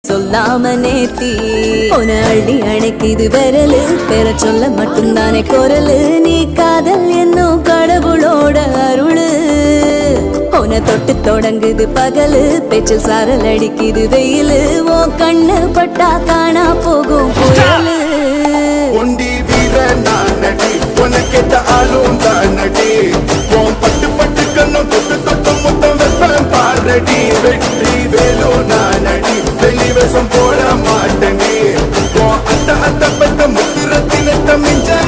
சொல்லாம நேத்தி உன அள்ளி அணைக்குது விரலு பெற சொல்ல மட்டும்தானே குரலு நீ காதல் என்னும் கடவுளோட அருளு உன தொட்டு தொடங்குது பகலு பேச்சில் சாரல் அடிக்குது வெயிலு ஓ கண்ணு பட்டா காணா போகும் புயலு ஒண்டி வீர நானடி உனக்கேத்த ஆளும் தானடி உன் பட்டு பட்டு கண்ணும் தொட்டு தொட்டு முத்தம் வெப்பம் பாரடி வெற்றி வேலு நானடி வெளிவசம் போட மாட்டேனே உன் அத்த அத்த பத்த முத்திரத்தின தமிஞ்ச